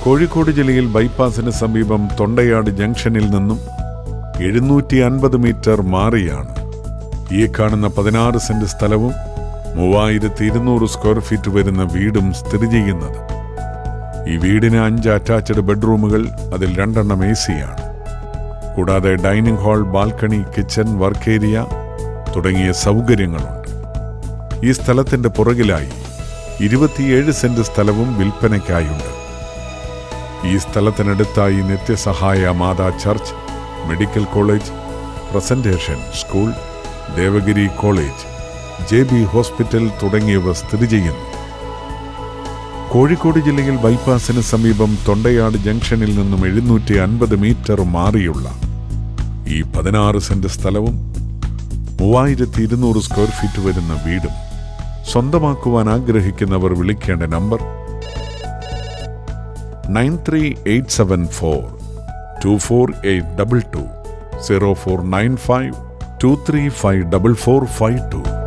കോഴിക്കോട് ജില്ലയിൽ ബൈപ്പാസിന് സമീപം തൊണ്ടയാട് ജംഗ്ഷനിൽ നിന്നും എഴുന്നൂറ്റി അൻപത് മീറ്റർ മാറിയാണ് ഈ കാണുന്ന പതിനാറ് സെന്റ് സ്ഥലവും മൂവായിരത്തി ഇരുന്നൂറ് സ്ക്വയർ ഫീറ്റ് വരുന്ന വീടും സ്ഥിതി ചെയ്യുന്നത് ഈ വീടിന് അഞ്ച് അറ്റാച്ച്ഡ് ബെഡ്റൂമുകൾ അതിൽ രണ്ടെണ്ണം എ സിയാണ് കൂടാതെ dining hall balcony kitchen work area തുടങ്ങിയ സൗകര്യങ്ങളുണ്ട് ഈ സ്ഥലത്തിന്റെ പുറകിലായി ഇരുപത്തിയേഴ് സെന്റ് സ്ഥലവും വിൽപ്പനയ്ക്കായുണ്ട് ഈ സ്ഥലത്തിനടുത്തായി Nithyasahaya Matha church medical college presentation school Devagiri college J B hospital തുടങ്ങിയവ സ്ഥിതി ചെയ്യുന്നു കോഴിക്കോട് ജില്ലയിൽ ബൈപ്പാസിന് സമീപം തൊണ്ടയാട് ജംഗ്ഷനിൽ നിന്നും എഴുന്നൂറ്റി അൻപത് മീറ്റർ മാറിയുള്ള ഈ പതിനാറ് സെന്റ് സ്ഥലവും മൂവായിരത്തി ഇരുന്നൂറ് സ്ക്വയർ ഫീറ്റ് വരുന്ന വീടും സ്വന്തമാക്കുവാൻ ആഗ്രഹിക്കുന്നവർ വിളിക്കേണ്ട number nine three eight seven four two four eight double two zero four nine five two three five double four five to